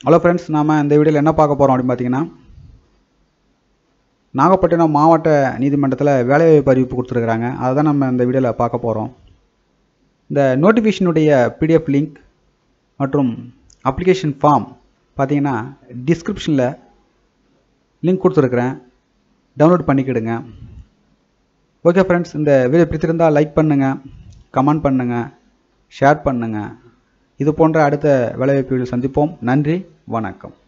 hello friends நாம் இந்த வீடியோவில் என்ன பார்க்க போகிறோம் அப்படின்னு பார்த்தீங்கன்னா நாகப்பட்டினம் மாவட்ட நீதிமன்றத்தில் வேலைவாய்ப்பு அறிவிப்பு கொடுத்துருக்குறாங்க அதை தான் நம்ம இந்த வீடியோவில் பார்க்க போகிறோம் இந்த நோட்டிஃபிகேஷனுடைய பிடிஎஃப் லிங்க் மற்றும் அப்ளிகேஷன் ஃபார்ம் பார்த்தீங்கன்னா டிஸ்கிரிப்ஷனில் லிங்க் கொடுத்துருக்குறேன் டவுன்லோட் பண்ணிக்கிடுங்க ஓகே ஃப்ரெண்ட்ஸ் இந்த வீடியோ பிடித்திருந்தால் லைக் பண்ணுங்கள் கமெண்ட் பண்ணுங்கள் ஷேர் பண்ணுங்கள் இது போன்ற அடுத்த வேலைவாய்ப்பு வீடியோ சந்திப்போம் நன்றி வணக்கம்